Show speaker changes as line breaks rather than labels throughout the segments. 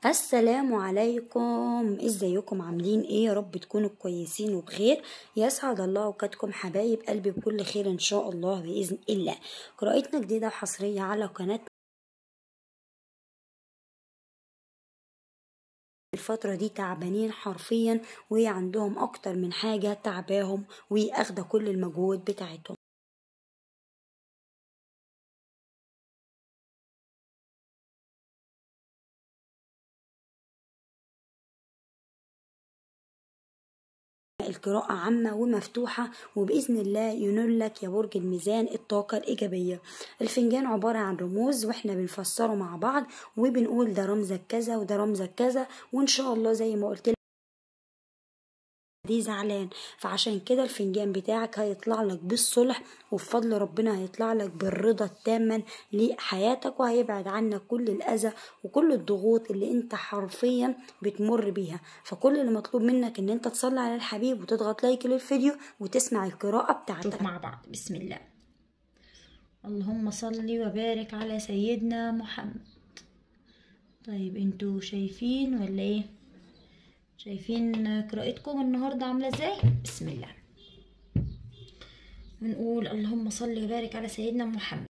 السلام عليكم ازيكم عاملين ايه يا رب تكونوا كويسين وبخير يسعد الله اوقاتكم حبايب قلبي بكل خير ان شاء الله باذن الله قراءتنا جديده وحصريه على قناه الفترة دي تعبانين حرفيا وعندهم أكتر من حاجة تعباهم وأخدة كل المجهود بتاعتهم القراءة عامة ومفتوحة وبإذن الله ينول لك يا برج الميزان الطاقة الإيجابية الفنجان عبارة عن رموز وإحنا بنفسره مع بعض وبنقول ده رمزك كذا وده رمزك كذا وإن شاء الله زي ما قلت دي زعلان فعشان كده الفنجان بتاعك هيطلع لك بالصلح وبفضل ربنا هيطلع لك بالرضا التاما لحياتك وهيبعد عنك كل الأذى وكل الضغوط اللي انت حرفيا بتمر بيها فكل اللي مطلوب منك ان انت تصلي على الحبيب وتضغط لايك للفيديو وتسمع القراءة بتاعتك
مع بعض بسم الله اللهم صل وبارك على سيدنا محمد طيب انتوا شايفين ولا ايه شايفين قراءتكم النهاردة عاملة ازاي بسم الله بنقول اللهم صل وبارك على سيدنا محمد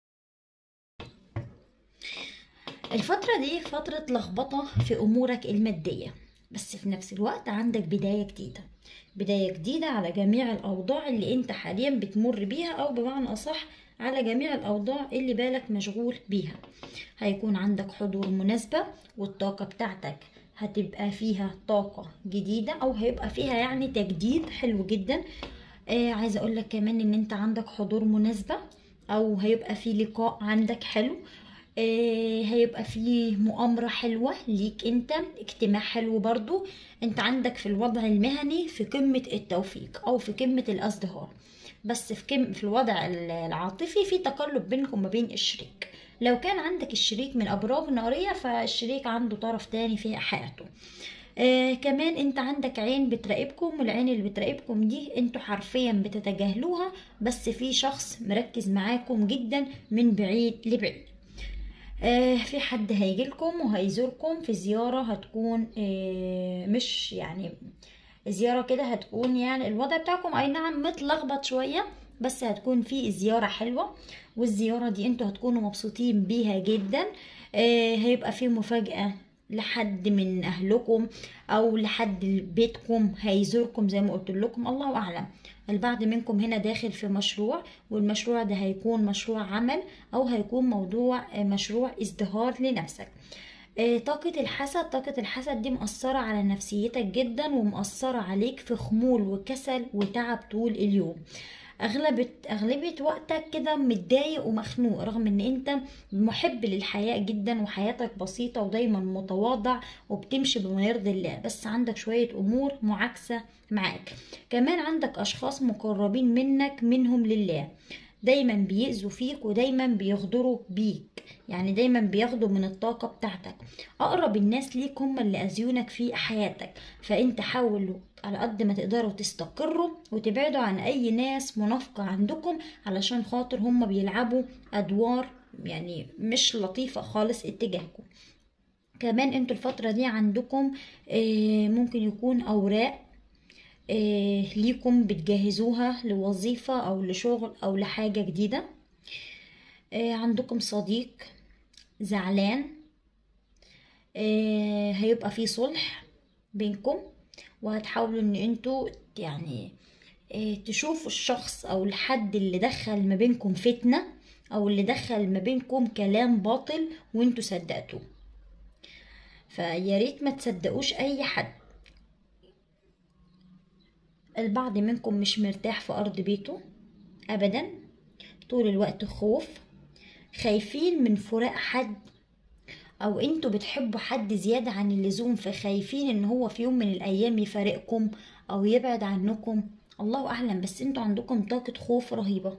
الفترة دي فترة لخبطة في أمورك المادية بس في نفس الوقت عندك بداية جديدة بداية جديدة على جميع الأوضاع اللي انت حاليا بتمر بيها أو بمعنى أصح على جميع الأوضاع اللي بالك مشغول بيها هيكون عندك حضور مناسبة والطاقة بتاعتك هتبقى فيها طاقة جديدة أو هيبقى فيها يعني تجديد حلو جدا آه عايزة أقول لك كمان إن أنت عندك حضور مناسبة أو هيبقى في لقاء عندك حلو آه هيبقى في مؤامرة حلوة ليك انت اجتماع حلو برضو انت عندك في الوضع المهني في قمة التوفيق او في قمة الازدهار بس في كم في الوضع العاطفي في تقلب بينكم وما بين الشريك لو كان عندك الشريك من ابراج ناريه فالشريك عنده طرف تاني في حياته آه كمان انت عندك عين بتراقبكم والعين اللي بتراقبكم دي انتوا حرفيا بتتجاهلوها بس في شخص مركز معاكم جدا من بعيد لبعيد آه في حد هيجيلكم وهيزوركم في زيارة هتكون آه مش يعني زيارة كده هتكون يعني الوضع بتاعكم اي نعم متلخبط شوية بس هتكون في زيارة حلوة والزيارة دي انتوا هتكونوا مبسوطين بيها جدا آه هيبقى في مفاجأة لحد من اهلكم او لحد بيتكم هيزوركم زي ما قلت لكم الله اعلم البعض منكم هنا داخل في مشروع والمشروع ده هيكون مشروع عمل او هيكون موضوع مشروع ازدهار لنفسك طاقة الحسد طاقة الحسد دي مأثرة على نفسيتك جدا ومأثرة عليك في خمول وكسل وتعب طول اليوم اغلبيه اغلبيه وقتك كده متضايق ومخنوق رغم ان انت محب للحياه جدا وحياتك بسيطه ودايما متواضع وبتمشي بما يرضي الله بس عندك شويه امور معاكسه معاك كمان عندك اشخاص مقربين منك منهم لله دايما بيأذوا فيك ودايما بيغدروا بيك يعني دايما بياخدوا من الطاقة بتاعتك أقرب الناس ليك هم اللي أذيونك في حياتك فأنت حاولوا على قد ما تقدروا تستقروا وتبعدوا عن أي ناس منافقة عندكم علشان خاطر هم بيلعبوا أدوار يعني مش لطيفة خالص اتجاهكم كمان انتوا الفترة دي عندكم ممكن يكون أوراق إيه ليكم بتجهزوها لوظيفة أو لشغل أو لحاجة جديدة إيه عندكم صديق زعلان إيه هيبقى في صلح بينكم وهتحاولوا ان انتوا يعني تشوفوا الشخص او الحد اللي دخل ما بينكم فتنة او اللي دخل ما بينكم كلام باطل وانتوا صدقتوه فياريت ما تصدقوش اي حد البعض منكم مش مرتاح في أرض بيته أبدا طول الوقت خوف خايفين من فراق حد أو انتوا بتحبوا حد زيادة عن اللزوم فخايفين ان هو في يوم من الأيام يفارقكم أو يبعد عنكم الله أعلم بس انتوا عندكم طاقة خوف رهيبة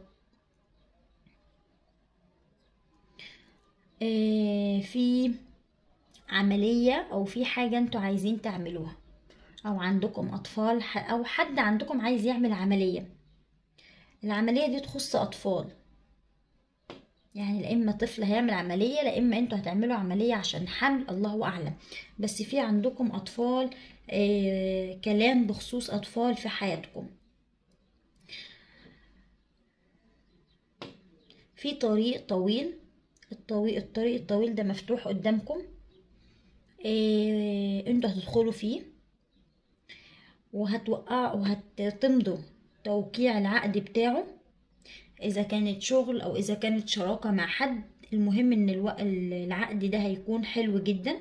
آه في عملية أو في حاجة انتوا عايزين تعملوها او عندكم اطفال او حد عندكم عايز يعمل عملية العملية دي تخص اطفال يعني لا اما طفل هيعمل عمليه لا اما انتوا هتعملوا عمليه عشان حمل الله اعلم بس في عندكم اطفال آه كلام بخصوص اطفال في حياتكم في طريق طويل الطريق الطريق الطويل ده مفتوح قدامكم إيه انتوا هتدخلوا فيه وهتوقعوا وهتمضوا توقيع العقد بتاعه اذا كانت شغل او اذا كانت شراكة مع حد المهم ان الو... العقد ده هيكون حلو جدا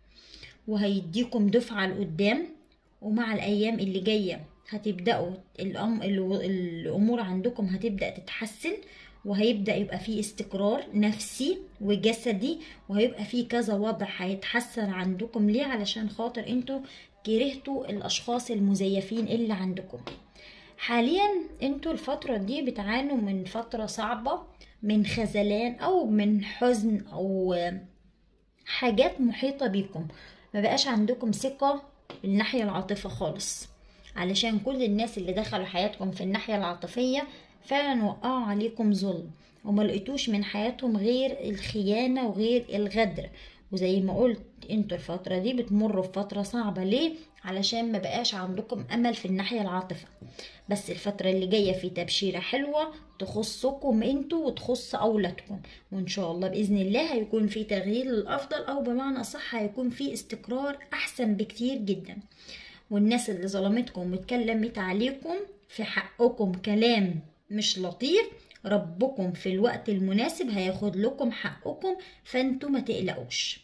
وهيديكم دفعة لقدام ومع الايام اللي جاية هتبدأوا الأم... الامور عندكم هتبدأ تتحسن وهيبدأ يبقى فيه استقرار نفسي وجسدي وهيبقى فيه كذا وضع هيتحسن عندكم ليه علشان خاطر انتوا كرهتوا الاشخاص المزيفين اللي عندكم حاليا انتوا الفترة دي بتعانوا من فترة صعبة من خذلان او من حزن او حاجات محيطة بيكم ما بقاش عندكم ثقة في الناحية العاطفة خالص علشان كل الناس اللي دخلوا حياتكم في الناحية العاطفية فعلا وقعوا عليكم ظلم وما لقيتوش من حياتهم غير الخيانة وغير الغدر وزي ما قلت انتوا الفترة دي بتمروا بفترة صعبة ليه؟ علشان ما بقاش عندكم امل في الناحية العاطفة بس الفترة اللي جاية في تبشيرة حلوة تخصكم انتوا وتخص اولادكم وان شاء الله باذن الله هيكون في تغيير للافضل او بمعنى اصح هيكون في استقرار احسن بكتير جدا والناس اللي ظلمتكم واتكلمت عليكم في حقكم كلام مش لطيف ربكم في الوقت المناسب هياخد لكم حقكم فانتوا ما تقلقوش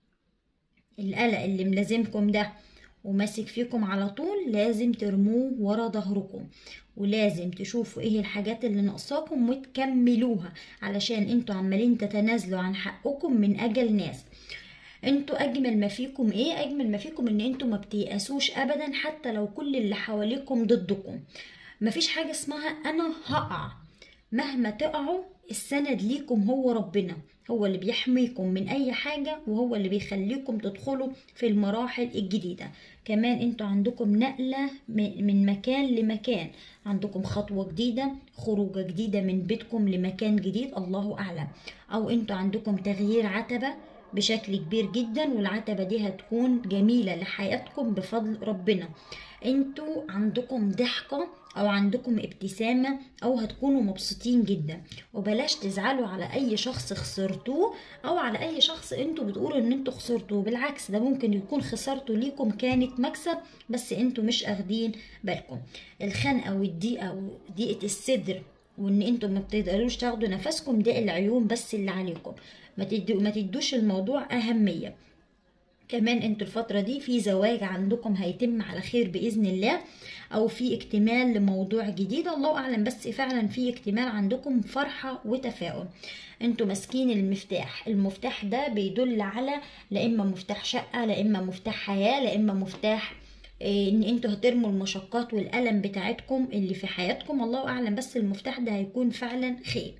القلق اللي ملازمكم ده وماسك فيكم على طول لازم ترموه ورا ظهركم ولازم تشوفوا ايه الحاجات اللي ناقصاكم وتكملوها علشان انتوا عمالين تتنازلوا عن حقكم من اجل ناس انتوا اجمل ما فيكم ايه اجمل ما فيكم ان انتوا ما بتيأسوش ابدا حتى لو كل اللي حواليكم ضدكم مفيش حاجة اسمها انا هقع مهما تقعوا السند ليكم هو ربنا هو اللي بيحميكم من اي حاجة وهو اللي بيخليكم تدخلوا في المراحل الجديدة كمان انتوا عندكم نقلة من مكان لمكان عندكم خطوة جديدة خروجة جديدة من بيتكم لمكان جديد الله اعلم او انتوا عندكم تغيير عتبة بشكل كبير جدا والعتبة دي هتكون جميلة لحياتكم بفضل ربنا انتوا عندكم ضحكة او عندكم ابتسامة او هتكونوا مبسوطين جدا وبلاش تزعلوا على اي شخص خسرتوه او على اي شخص انتوا بتقولوا ان انتوا خسرتوه بالعكس ده ممكن يكون خسارته ليكم كانت مكسب بس انتوا مش اخدين بالكم الخنقة والضيقة وضيقة الصدر وان انتوا ما بتقدروش تاخدوا نفسكم ده العيون بس اللي عليكم ما, تدو ما تدوش الموضوع اهميه كمان انتوا الفترة دي في زواج عندكم هيتم على خير بإذن الله أو في اكتمال لموضوع جديد الله أعلم بس فعلا في اكتمال عندكم فرحة وتفاؤل انتوا ماسكين المفتاح المفتاح ده بيدل على لا إما مفتاح شقة لا إما مفتاح حياة لا إما مفتاح ان انتوا هترموا المشقات والألم بتاعتكم اللي في حياتكم الله أعلم بس المفتاح ده هيكون فعلا خير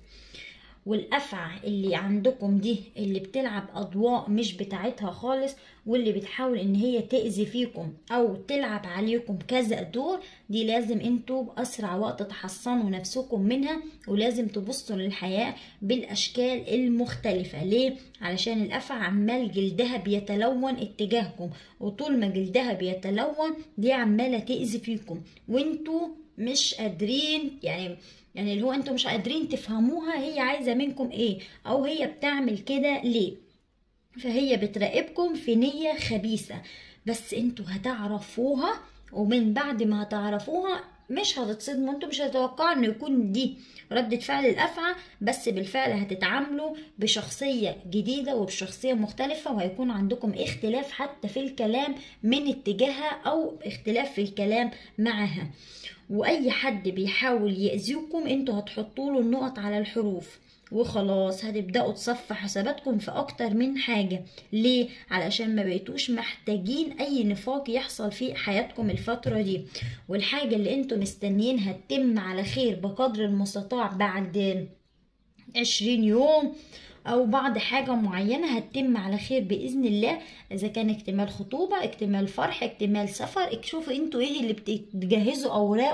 والافعى اللي عندكم دي اللي بتلعب اضواء مش بتاعتها خالص واللي بتحاول ان هي تأذي فيكم او تلعب عليكم كذا دور دي لازم انتوا باسرع وقت تحصنوا نفسكم منها ولازم تبصوا للحياة بالاشكال المختلفة ليه علشان الافعى عمال جلدها بيتلون اتجاهكم وطول ما جلدها بيتلون دي عمالة تأذي فيكم وانتوا مش قادرين يعني يعني اللي هو انتوا مش قادرين تفهموها هي عايزة منكم ايه او هي بتعمل كده ليه فهي بتراقبكم في نية خبيثة بس انتوا هتعرفوها ومن بعد ما هتعرفوها مش هتتصدموا انتوا مش هتتوقعوا ان يكون دي ردة فعل الافعى بس بالفعل هتتعاملوا بشخصية جديدة وبشخصية مختلفة وهيكون عندكم اختلاف حتى في الكلام من اتجاهها او اختلاف في الكلام معها واي حد بيحاول يأذيكم انتوا هتحطوا له النقط على الحروف وخلاص هتبدأوا تصفوا حساباتكم في أكتر من حاجة ليه؟ علشان ما بقيتوش محتاجين أي نفاق يحصل في حياتكم الفترة دي والحاجة اللي انتوا مستنيينها تتم على خير بقدر المستطاع بعد عشرين يوم او بعد حاجة معينة هتتم على خير بإذن الله اذا كان اكتمال خطوبة اكتمال فرح اكتمال سفر شوفوا انتوا ايه اللي بتجهزوا اوراقه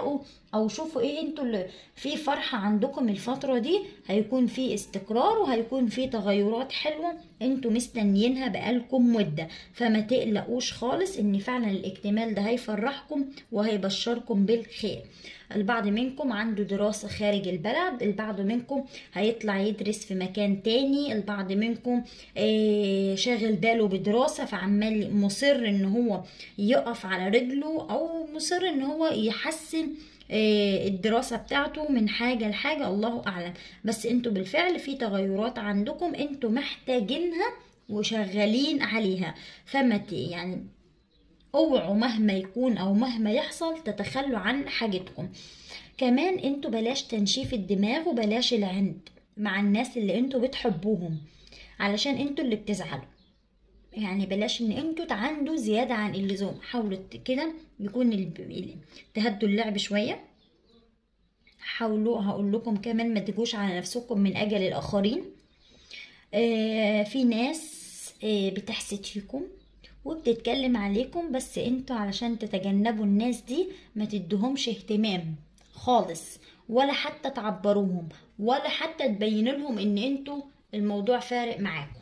او شوفوا ايه انتوا اللي في فرحة عندكم الفترة دي هيكون في استقرار وهيكون في تغيرات حلوة انتوا مستنيينها بقالكم مدة فما تقلقوش خالص ان فعلا الاكتمال ده هيفرحكم وهيبشركم بالخير البعض منكم عنده دراسة خارج البلد البعض منكم هيطلع يدرس في مكان تاني البعض منكم آه، شاغل باله بدراسة فعمال مصر ان هو يقف على رجله او مصر ان هو يحسن آه، الدراسة بتاعته من حاجة لحاجة الله أعلم بس انتوا بالفعل في تغيرات عندكم انتوا محتاجينها وشغالين عليها فما ت- يعني اوعوا مهما يكون او مهما يحصل تتخلوا عن حاجتكم كمان انتوا بلاش تنشيف الدماغ وبلاش العند مع الناس اللي انتوا بتحبوهم علشان انتوا اللي بتزعلوا يعني بلاش ان انتوا تعندوا زيادة عن اللزوم حاولوا ت- كده يكون ال- ال- تهدوا اللعب شوية حاولوا هقول لكم كمان ما تجوش على نفسكم من اجل الاخرين آه في ناس آه بتحسد فيكم وبتتكلم عليكم بس انتوا علشان تتجنبوا الناس دي ما تدوهمش اهتمام خالص ولا حتى تعبروهم ولا حتى تبين لهم ان انتوا الموضوع فارق معاكم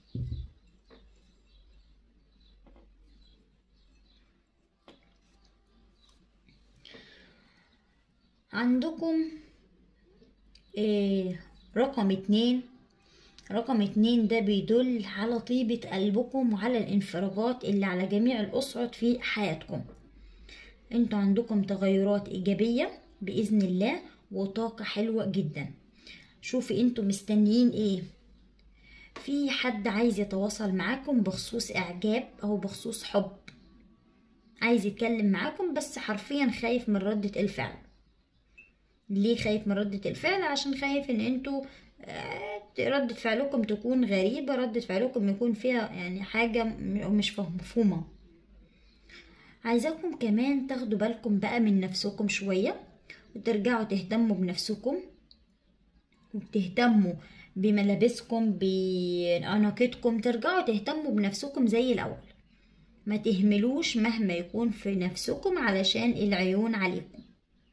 عندكم إيه رقم اتنين رقم اتنين ده بيدل على طيبة قلبكم وعلى الانفراجات اللي على جميع الأصعد في حياتكم انتوا عندكم تغيرات إيجابية بإذن الله وطاقة حلوة جدا شوفي انتوا مستنيين ايه في حد عايز يتواصل معاكم بخصوص إعجاب أو بخصوص حب عايز يتكلم معاكم بس حرفيا خايف من ردة الفعل ليه خايف من ردة الفعل عشان خايف ان انتوا آه، ردة فعلكم تكون غريبة ردة فعلكم يكون فيها يعني حاجة م- مش فهم- مفهومة عايزاكم كمان تاخدوا بالكم بقى من نفسكم شوية وترجعوا تهتموا بنفسكم وتهتموا بملابسكم بأناقتكم ترجعوا تهتموا بنفسكم زي الأول ما تهملوش مهما يكون في نفسكم علشان العيون عليكم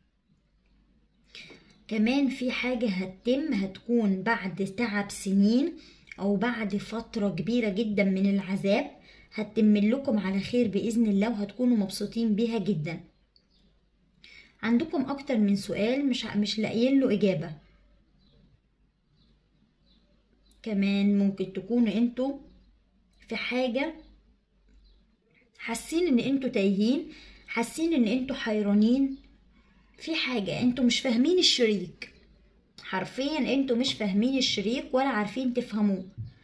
كمان في حاجة هتتم هتكون بعد تعب سنين أو بعد فترة كبيرة جدا من العذاب هتتم لكم على خير بإذن الله وهتكونوا مبسوطين بيها جدا عندكم أكتر من سؤال مش مش لاقيين له إجابة كمان ممكن تكونوا انتوا في حاجة حاسين ان انتوا تايهين حاسين ان انتوا حيرانين في حاجة انتوا مش فاهمين الشريك حرفيا انتوا مش فاهمين الشريك ولا عارفين تفهموه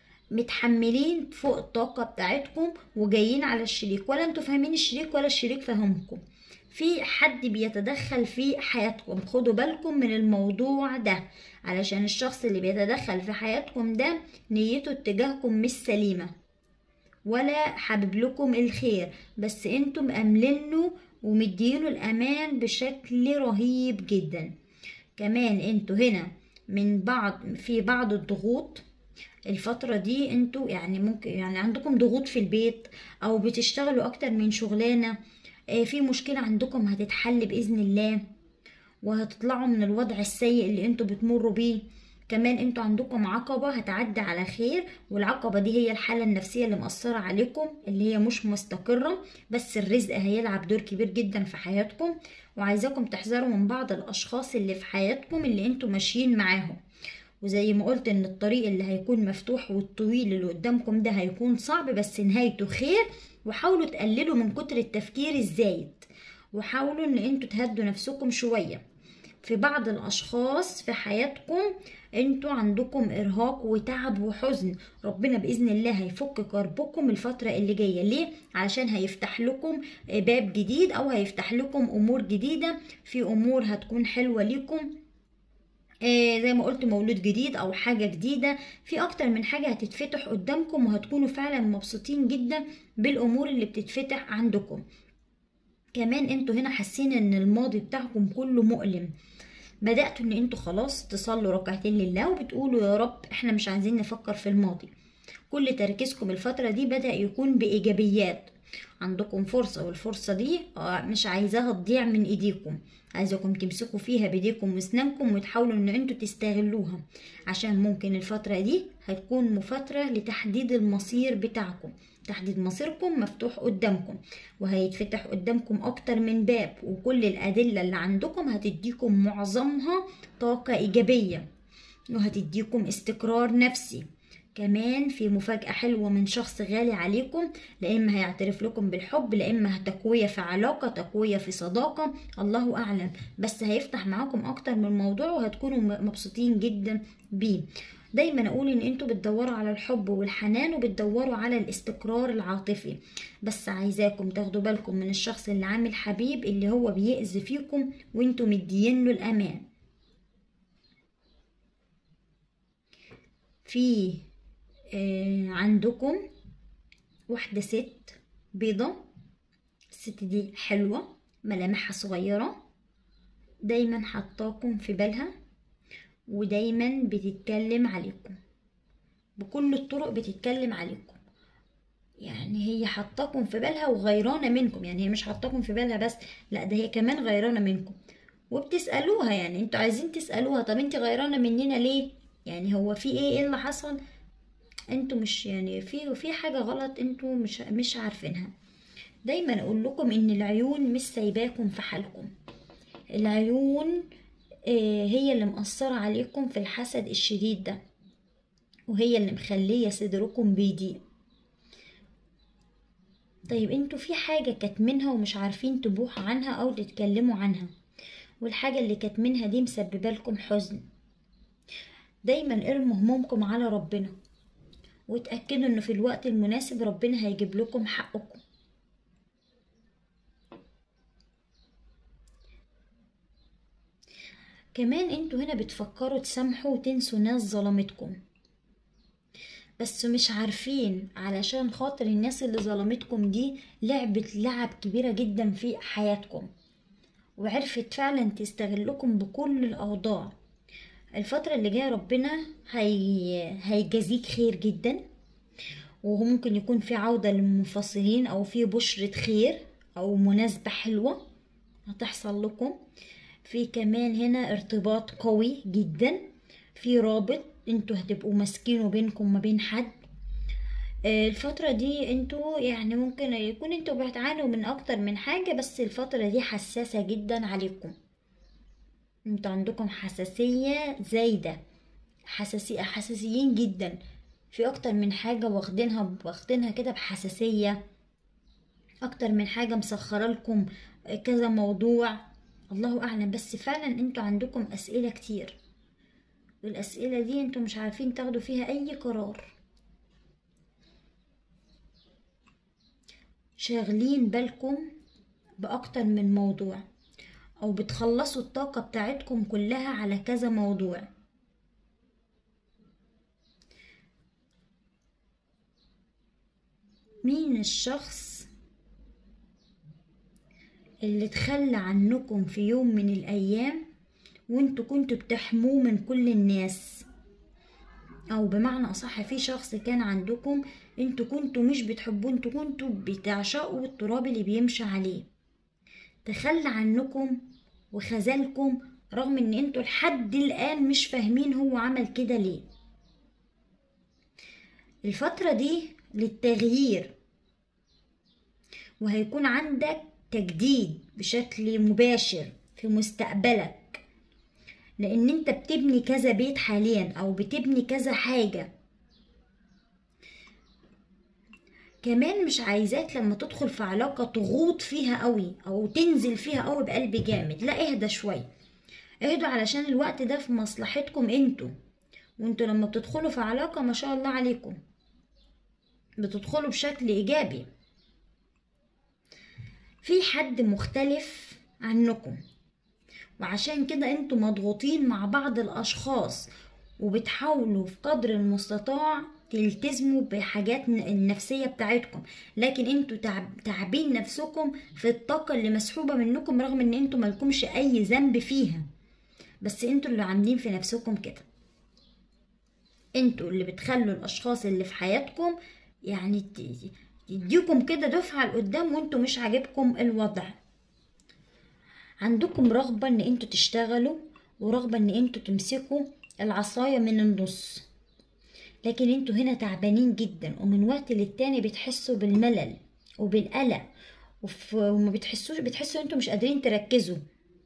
متحملين فوق الطاقة بتاعتكم وجايين على الشريك ولا انتوا فاهمين الشريك ولا الشريك فاهمكم في حد بيتدخل في حياتكم خدوا بالكم من الموضوع ده علشان الشخص اللي بيتدخل في حياتكم ده نيته اتجاهكم مش سليمة ولا حابب لكم الخير بس انتم مأملينه ومدينه الأمان بشكل رهيب جدا كمان انتوا هنا من بعض في بعض الضغوط الفترة دي انتوا يعني ممكن يعني عندكم ضغوط في البيت او بتشتغلوا اكتر من شغلانة آه، في مشكلة عندكم هتتحل بإذن الله وهتطلعوا من الوضع السيء اللي انتوا بتمروا بيه كمان انتوا عندكم عقبة هتعدي على خير والعقبة دي هي الحالة النفسية اللي مأثرة عليكم اللي هي مش مستقرة بس الرزق هيلعب دور كبير جدا في حياتكم وعايزاكم تحذروا من بعض الأشخاص اللي في حياتكم اللي انتوا ماشيين معاهم وزي ما قلت ان الطريق اللي هيكون مفتوح والطويل اللي قدامكم ده هيكون صعب بس نهايته خير وحاولوا تقللوا من كتر التفكير الزايد وحاولوا ان انتوا تهدوا نفسكم شوية في بعض الاشخاص في حياتكم انتوا عندكم ارهاق وتعب وحزن ربنا باذن الله هيفك كربكم الفتره اللي جايه ليه علشان هيفتح لكم باب جديد او هيفتح لكم امور جديده في امور هتكون حلوه ليكم آه، زي ما قلت مولود جديد او حاجة جديدة في اكتر من حاجة هتتفتح قدامكم وهتكونوا فعلا مبسوطين جدا بالامور اللي بتتفتح عندكم كمان انتوا هنا حاسين ان الماضي بتاعكم كله مؤلم بدأتوا ان انتوا خلاص تصلوا ركعتين لله وبتقولوا يا رب احنا مش عايزين نفكر في الماضي كل تركيزكم الفترة دي بدأ يكون بإيجابيات عندكم فرصة والفرصة دي آه، مش عايزاها تضيع من ايديكم عايزاكم تمسكوا فيها بايديكم واسنانكم وتحاولوا ان انتوا تستغلوها عشان ممكن الفترة دي هتكون فترة لتحديد المصير بتاعكم تحديد مصيركم مفتوح قدامكم وهيتفتح قدامكم اكتر من باب وكل الادلة اللي عندكم هتديكم معظمها طاقة ايجابية وهتديكم استقرار نفسي كمان في مفاجأة حلوة من شخص غالي عليكم لا إما هيعترف لكم بالحب لا إما تقوية في علاقة تقوية في صداقة الله أعلم بس هيفتح معاكم أكتر من موضوع وهتكونوا م- مبسوطين جدا بيه دايما اقول ان انتوا بتدوروا على الحب والحنان وبتدوروا على الاستقرار العاطفي بس عايزاكم تاخدوا بالكم من الشخص اللي عامل حبيب اللي هو بيأذي فيكم وانتوا مديين له الامان في آه، عندكم واحدة ست بيضة الست دي حلوة ملامحها صغيرة دايما حطاكم في بالها ودايما بتتكلم عليكم بكل الطرق بتتكلم عليكم يعني هي حطاكم في بالها وغيرانة منكم يعني هي مش حطاكم في بالها بس لا ده هي كمان غيرانة منكم وبتسألوها يعني انتوا عايزين تسألوها طب انت غيرانة مننا ليه يعني هو في ايه ايه اللي حصل انتوا مش يعني في في حاجة غلط انتوا مش مش عارفينها دايما اقول لكم ان العيون مش سايباكم في حالكم العيون آه، هي اللي مأثرة عليكم في الحسد الشديد ده وهي اللي مخلية صدركم بيضيق طيب انتوا في حاجة كاتمينها ومش عارفين تبوحوا عنها او تتكلموا عنها والحاجة اللي كاتمينها دي مسببة لكم حزن دايما ارموا همومكم على ربنا وتأكدوا انه في الوقت المناسب ربنا هيجيب لكم حقكم كمان انتوا هنا بتفكروا تسامحوا وتنسوا ناس ظلمتكم بس مش عارفين علشان خاطر الناس اللي ظلمتكم دي لعبت لعب كبيرة جدا في حياتكم وعرفت فعلا تستغلكم بكل الأوضاع الفترة اللي جاية ربنا هي... هيجازيك خير جدا وهو ممكن يكون في عودة للمنفصلين أو في بشرة خير أو مناسبة حلوة هتحصل لكم في كمان هنا ارتباط قوي جدا في رابط انتوا هتبقوا ماسكينه بينكم ما بين حد آه، الفترة دي انتوا يعني ممكن يكون انتوا بتعانوا من اكتر من حاجة بس الفترة دي حساسة جدا عليكم انتوا عندكم حساسية زايدة حساسية حساسيين جدا في اكتر من حاجة واخدينها واخدينها كده بحساسية اكتر من حاجة مسخرة لكم كذا موضوع الله اعلم بس فعلا انتوا عندكم اسئلة كتير والاسئلة دي انتوا مش عارفين تاخدوا فيها اي قرار شاغلين بالكم باكتر من موضوع او بتخلصوا الطاقة بتاعتكم كلها على كذا موضوع مين الشخص اللي تخلى عنكم في يوم من الأيام وانتوا كنتوا بتحموه من كل الناس أو بمعنى أصح في شخص كان عندكم انتوا كنتوا مش بتحبوه انتوا كنتوا بتعشقوا التراب اللي بيمشي عليه تخلى عنكم وخذلكم رغم ان انتوا لحد الآن مش فاهمين هو عمل كده ليه الفترة دي للتغيير وهيكون عندك تجديد بشكل مباشر في مستقبلك لان انت بتبني كذا بيت حاليا او بتبني كذا حاجة كمان مش عايزاك لما تدخل في علاقة تغوط فيها قوي او تنزل فيها قوي بقلب جامد لا اهدى شوية اهدوا علشان الوقت ده في مصلحتكم انتوا وانتوا لما بتدخلوا في علاقة ما شاء الله عليكم بتدخلوا بشكل ايجابي في حد مختلف عنكم وعشان كده انتوا مضغوطين مع بعض الاشخاص وبتحاولوا في قدر المستطاع تلتزموا بحاجات النفسية بتاعتكم لكن انتوا تعب تعبين نفسكم في الطاقة اللي مسحوبة منكم رغم ان انتوا ملكمش اي ذنب فيها بس انتوا اللي عاملين في نفسكم كده انتوا اللي بتخلوا الاشخاص اللي في حياتكم يعني يديكم كده دفعة لقدام وانتوا مش عاجبكم الوضع عندكم رغبة ان انتوا تشتغلوا ورغبة ان انتوا تمسكوا العصاية من النص لكن انتوا هنا تعبانين جدا ومن وقت للتاني بتحسوا بالملل وبالقلق وف- وما بتحسوش بتحسوا انتوا مش قادرين تركزوا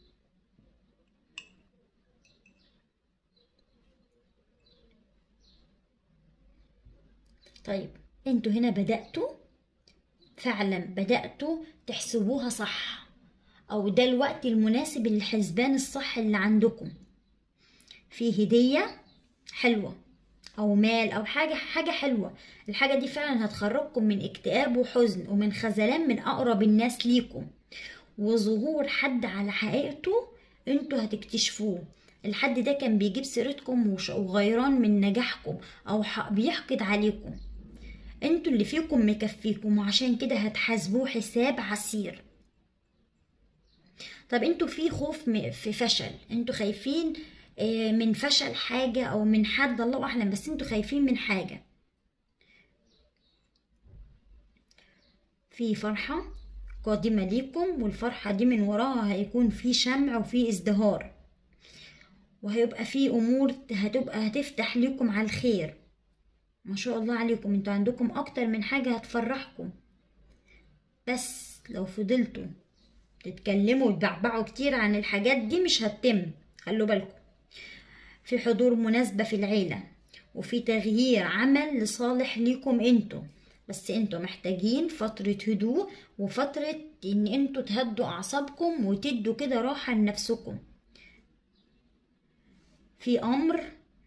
طيب انتوا هنا بدأتوا فعلا بدأتوا تحسبوها صح او ده الوقت المناسب للحسبان الصح اللي عندكم في هدية حلوة او مال او حاجة حاجة حلوة الحاجة دي فعلا هتخرجكم من اكتئاب وحزن ومن خذلان من اقرب الناس ليكم وظهور حد على حقيقته انتوا هتكتشفوه الحد ده كان بيجيب سيرتكم وش- وغيران من نجاحكم او ح- بيحقد عليكم انتوا اللي فيكم مكفيكم وعشان كده هتحاسبوه حساب عسير طب انتوا في خوف م- في فشل انتوا خايفين آه، من فشل حاجة او من حد الله اعلم بس انتوا خايفين من حاجة في فرحة قادمة ليكم والفرحة دي من وراها هيكون في شمع وفي ازدهار وهيبقى في امور هتبقى هتفتح ليكم على الخير ما شاء الله عليكم انتوا عندكم اكتر من حاجة هتفرحكم بس لو فضلتوا تتكلموا وتبعبعوا كتير عن الحاجات دي مش هتتم خلوا بالكم في حضور مناسبة في العيلة وفي تغيير عمل لصالح ليكم انتوا بس انتوا محتاجين فترة هدوء وفترة ان انتوا تهدوا اعصابكم وتدوا كده راحة لنفسكم في امر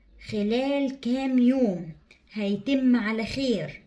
خلال كام يوم هيتم على خير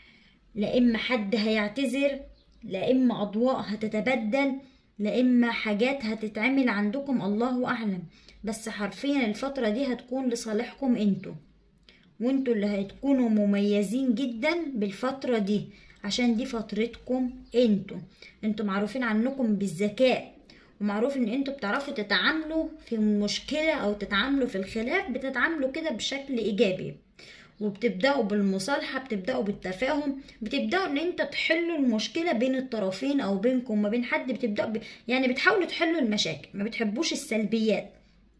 لا اما حد هيعتذر لا اما اضواء هتتبدل لا اما حاجات هتتعمل عندكم الله اعلم بس حرفيا الفترة دي هتكون لصالحكم انتوا وانتوا اللي هتكونوا مميزين جدا بالفترة دي عشان دي فترتكم انتوا انتوا معروفين عنكم بالذكاء ومعروف ان انتوا بتعرفوا تتعاملوا في المشكلة او تتعاملوا في الخلاف بتتعاملوا كده بشكل ايجابي وبتبدأوا بالمصالحة بتبدأوا بالتفاهم بتبدأوا ان انت تحلوا المشكلة بين الطرفين او بينكم وما بين حد بتبدأوا ب... يعني بتحاولوا تحلوا المشاكل ما بتحبوش السلبيات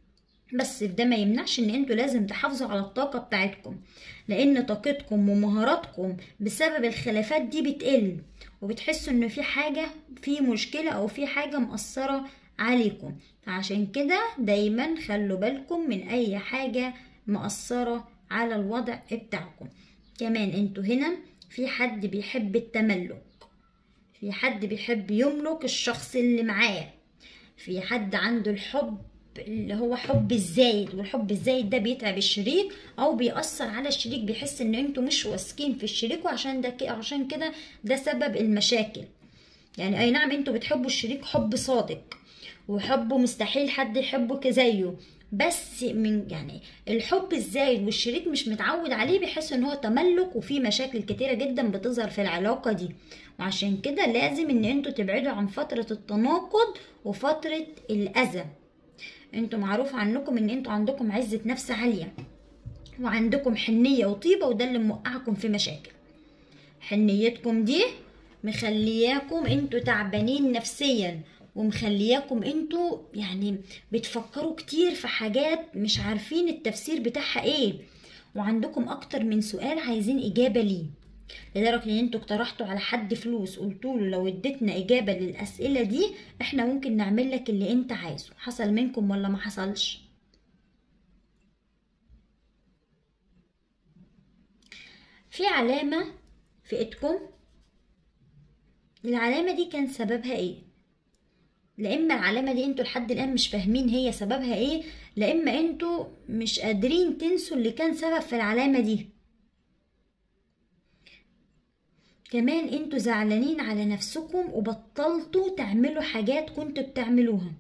بس ده ما يمنعش ان انتوا لازم تحافظوا على الطاقة بتاعتكم لان طاقتكم ومهاراتكم بسبب الخلافات دي بتقل وبتحسوا ان في حاجة في مشكلة او في حاجة مأثرة عليكم عشان كده دايما خلوا بالكم من اي حاجة مأثرة على الوضع بتاعكم كمان انتوا هنا في حد بيحب التملك في حد بيحب يملك الشخص اللي معاه في حد عنده الحب اللي هو حب الزايد والحب الزايد ده بيتعب الشريك او بيأثر على الشريك بيحس ان انتوا مش واثقين في الشريك وعشان ده كده عشان كده ده سبب المشاكل يعني اي نعم انتوا بتحبوا الشريك حب صادق وحبه مستحيل حد يحبه زيه بس من يعني الحب الزايد والشريك مش متعود عليه بيحس ان هو تملك وفي مشاكل كتيره جدا بتظهر في العلاقه دي وعشان كده لازم ان انتوا تبعدوا عن فتره التناقض وفتره الاذى انتوا معروف عنكم ان انتوا عندكم عزه نفس عاليه وعندكم حنيه وطيبه وده اللي موقعكم في مشاكل حنيتكم دي مخلياكم انتوا تعبانين نفسيا ومخلياكم انتوا يعني بتفكروا كتير في حاجات مش عارفين التفسير بتاعها ايه وعندكم اكتر من سؤال عايزين اجابة ليه لدرجة ان انتوا اقترحتوا على حد فلوس قلتوا له لو اديتنا اجابة للاسئلة دي احنا ممكن نعمل لك اللي انت عايزه حصل منكم ولا ما حصلش في علامة في ايدكم العلامة دي كان سببها ايه لا اما العلامه دي انتوا لحد الان مش فاهمين هي سببها ايه لا اما انتوا مش قادرين تنسوا اللي كان سبب في العلامه دي كمان انتوا زعلانين على نفسكم وبطلتوا تعملوا حاجات كنتوا بتعملوها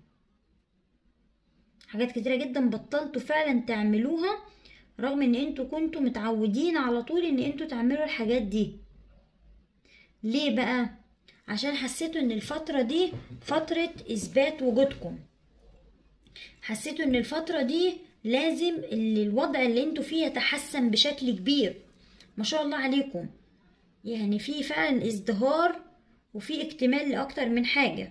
حاجات كتيره جدا بطلتوا فعلا تعملوها رغم ان انتوا كنتوا متعودين على طول ان انتوا تعملوا الحاجات دي ليه بقى عشان حسيتوا ان الفترة دي فترة اثبات وجودكم حسيتوا ان الفترة دي لازم اللي الوضع اللي انتوا فيه يتحسن بشكل كبير ما شاء الله عليكم يعني في فعلا ازدهار وفي اكتمال لأكتر من حاجة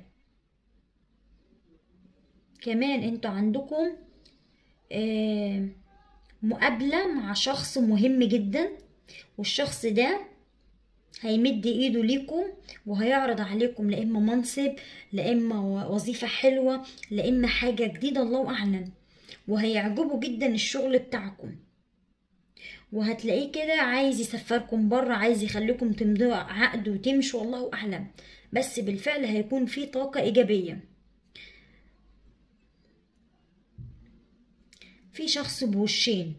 كمان انتوا عندكم آه، مقابلة مع شخص مهم جدا والشخص ده هيمد ايده ليكم وهيعرض عليكم لا اما منصب لا اما وظيفة حلوة لا اما حاجة جديدة الله اعلم وهيعجبه جدا الشغل بتاعكم وهتلاقيه كده عايز يسفركم بره عايز يخليكم تمضوا عقد وتمشوا والله اعلم بس بالفعل هيكون في طاقة ايجابية في شخص بوشين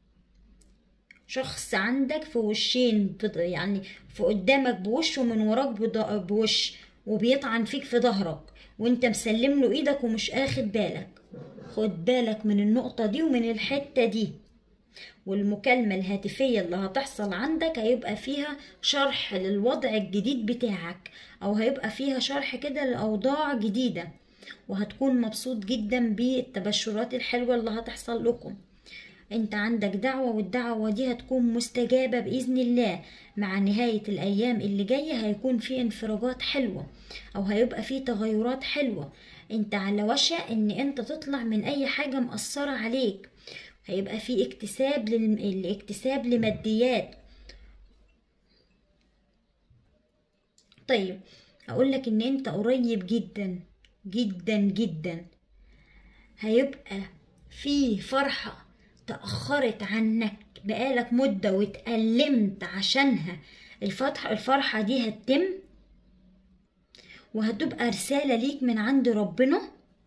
شخص عندك في وشين في يعني في قدامك بوش ومن وراك بض- بوش وبيطعن فيك في ظهرك وانت مسلم له ايدك ومش اخد بالك خد بالك من النقطة دي ومن الحتة دي والمكالمة الهاتفية اللي هتحصل عندك هيبقى فيها شرح للوضع الجديد بتاعك او هيبقى فيها شرح كده لأوضاع جديدة وهتكون مبسوط جدا بالتبشرات الحلوة اللي هتحصل لكم انت عندك دعوة والدعوة دي هتكون مستجابة بإذن الله مع نهاية الأيام اللي جاية هيكون في انفراجات حلوة أو هيبقى في تغيرات حلوة انت على وشك ان انت تطلع من أي حاجة مأثرة عليك هيبقى في اكتساب للم... الاكتساب لماديات طيب هقول لك ان انت قريب جدا جدا جدا هيبقى في فرحة تأخرت عنك بقالك مدة واتألمت عشانها الفتحة الفرحة دي هتتم وهتبقى رسالة ليك من عند ربنا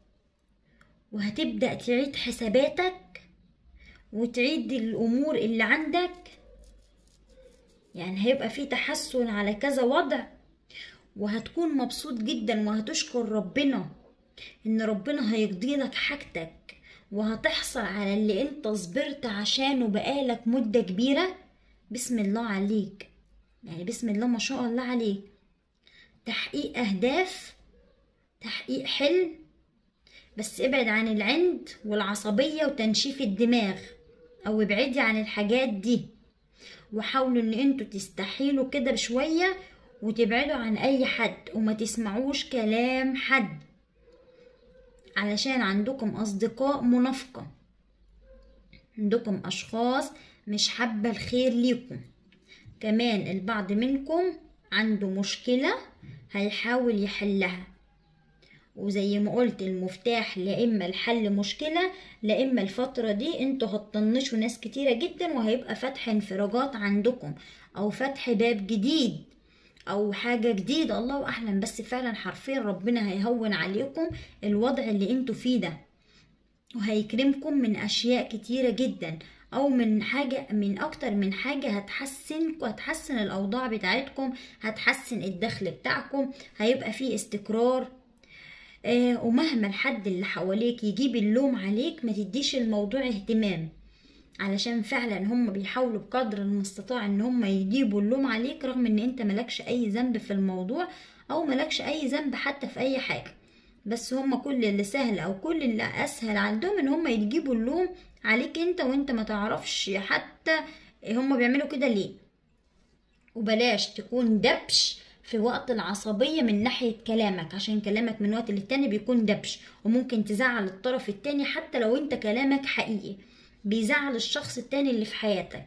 وهتبدأ تعيد حساباتك وتعيد الأمور اللي عندك يعني هيبقى في تحسن على كذا وضع وهتكون مبسوط جدا وهتشكر ربنا ان ربنا هيقضي لك حاجتك وهتحصل على اللي انت صبرت عشانه بقالك مدة كبيرة بسم الله عليك يعني بسم الله ما شاء الله عليك تحقيق اهداف تحقيق حلم بس ابعد عن العند والعصبية وتنشيف الدماغ او ابعدي عن الحاجات دي وحاولوا ان انتوا تستحيلوا كده بشوية وتبعدوا عن اي حد وما تسمعوش كلام حد علشان عندكم اصدقاء منافقة عندكم اشخاص مش حابة الخير ليكم كمان البعض منكم عنده مشكلة هيحاول يحلها وزي ما قلت المفتاح لا اما الحل مشكلة لا اما الفترة دي انتوا هتطنشوا ناس كتيرة جدا وهيبقى فتح انفراجات عندكم او فتح باب جديد او حاجة جديدة الله اعلم بس فعلا حرفيا ربنا هيهون عليكم الوضع اللي انتوا فيه ده وهيكرمكم من اشياء كتيرة جدا او من حاجة من اكتر من حاجة هتحسن هتحسن الاوضاع بتاعتكم هتحسن الدخل بتاعكم هيبقى فيه استقرار آه ومهما الحد اللي حواليك يجيب اللوم عليك ما تديش الموضوع اهتمام علشان فعلا هم بيحاولوا بقدر المستطاع ان هم يجيبوا اللوم عليك رغم ان انت ملكش اي ذنب في الموضوع او ملكش اي ذنب حتى في اي حاجة بس هم كل اللي سهل او كل اللي اسهل عندهم ان هم يجيبوا اللوم عليك انت وانت ما تعرفش حتى هم بيعملوا كده ليه وبلاش تكون دبش في وقت العصبية من ناحية كلامك عشان كلامك من وقت للتاني بيكون دبش وممكن تزعل الطرف التاني حتى لو انت كلامك حقيقي بيزعل الشخص التاني اللي في حياتك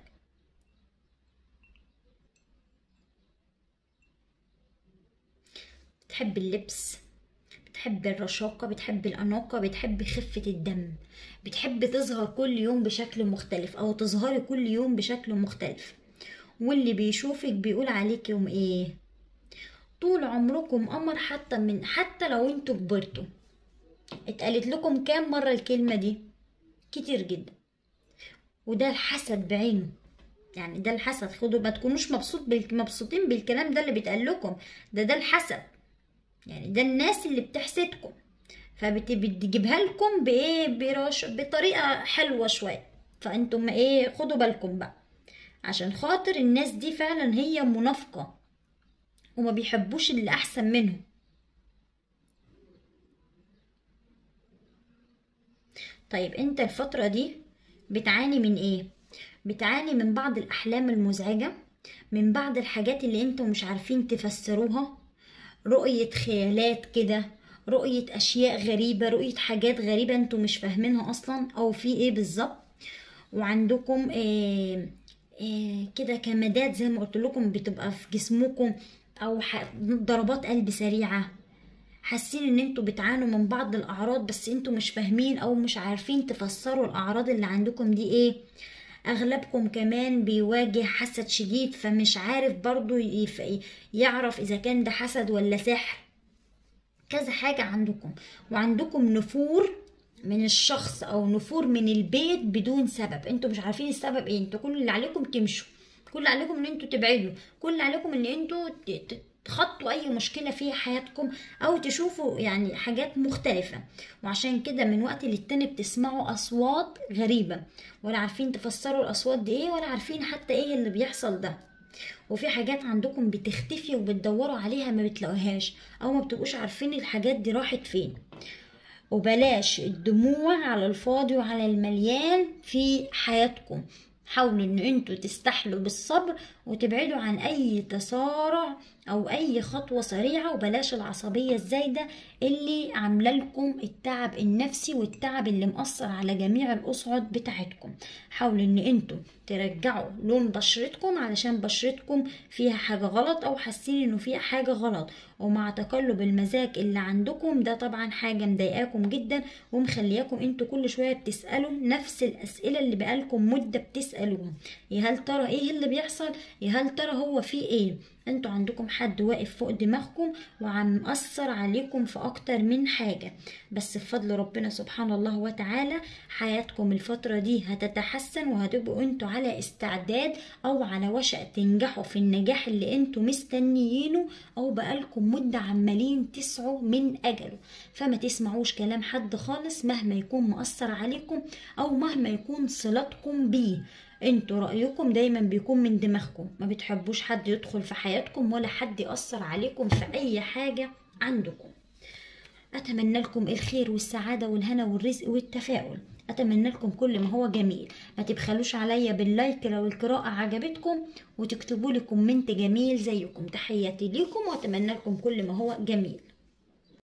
بتحب اللبس بتحب الرشاقة بتحب الأناقة بتحب خفة الدم بتحب تظهر كل يوم بشكل مختلف أو تظهري كل يوم بشكل مختلف واللي بيشوفك بيقول عليك يوم ايه طول عمركم قمر حتى من حتى لو انتوا كبرتوا اتقالت لكم كام مرة الكلمة دي كتير جدا وده الحسد بعينه يعني ده الحسد خدوا ما تكونوش مبسوط بال... مبسوطين بالكلام ده اللي بيتقال لكم ده ده الحسد يعني ده الناس اللي بتحسدكم فبتجيبها لكم بايه برش... بطريقه حلوه شويه فانتم ايه خدوا بالكم بقى عشان خاطر الناس دي فعلا هي منافقه وما بيحبوش اللي احسن منهم طيب انت الفتره دي بتعاني من ايه بتعاني من بعض الأحلام المزعجة من بعض الحاجات اللي انتوا مش عارفين تفسروها رؤية خيالات كده رؤية أشياء غريبة رؤية حاجات غريبة انتوا مش فاهمينها أصلا أو في ايه بالظبط وعندكم آه آه كده كمادات زي ما قلت لكم بتبقى في جسمكم أو ضربات قلب سريعة حاسين ان انتوا بتعانوا من بعض الاعراض بس انتوا مش فاهمين او مش عارفين تفسروا الاعراض اللي عندكم دي ايه اغلبكم كمان بيواجه حسد شديد فمش عارف برضو يعرف اذا كان ده حسد ولا سحر كذا حاجة عندكم وعندكم نفور من الشخص او نفور من البيت بدون سبب انتوا مش عارفين السبب ايه انتوا كل اللي عليكم تمشوا كل اللي عليكم ان انتوا تبعدوا كل اللي عليكم ان انتوا تخطوا اي مشكله في حياتكم او تشوفوا يعني حاجات مختلفه وعشان كده من وقت للتاني بتسمعوا اصوات غريبه ولا عارفين تفسروا الاصوات دي ايه ولا عارفين حتى ايه اللي بيحصل ده وفي حاجات عندكم بتختفي وبتدوروا عليها ما بتلاقوهاش او ما بتبقوش عارفين الحاجات دي راحت فين وبلاش الدموع على الفاضي وعلى المليان في حياتكم حاولوا ان انتوا تستحلوا بالصبر وتبعدوا عن اي تسارع او اي خطوة سريعة وبلاش العصبية الزايدة اللي عاملة لكم التعب النفسي والتعب اللي مأثر على جميع الاصعد بتاعتكم حاولوا ان انتوا ترجعوا لون بشرتكم علشان بشرتكم فيها حاجة غلط او حاسين انه فيها حاجة غلط ومع تقلب المزاج اللي عندكم ده طبعا حاجة مضايقاكم جدا ومخلياكم انتوا كل شوية بتسألوا نفس الاسئلة اللي بقالكم مدة بتسألوها يا هل ترى ايه اللي بيحصل يا هل ترى هو في ايه انتوا عندكم حد واقف فوق دماغكم وعم مأثر عليكم في اكتر من حاجة بس بفضل ربنا سبحانه الله وتعالى حياتكم الفترة دي هتتحسن وهتبقوا انتوا على استعداد او على وشك تنجحوا في النجاح اللي انتوا مستنيينه او بقالكم مدة عمالين تسعوا من اجله فما تسمعوش كلام حد خالص مهما يكون مأثر عليكم او مهما يكون صلتكم بيه انتوا رأيكم دايما بيكون من دماغكم ما بتحبوش حد يدخل في حياتكم ولا حد يأثر عليكم في أي حاجة عندكم أتمنى لكم الخير والسعادة والهنا والرزق والتفاؤل أتمنى لكم كل ما هو جميل ما تبخلوش عليا باللايك لو القراءة عجبتكم وتكتبوا لي كومنت جميل زيكم تحياتي ليكم وأتمنى لكم كل ما هو جميل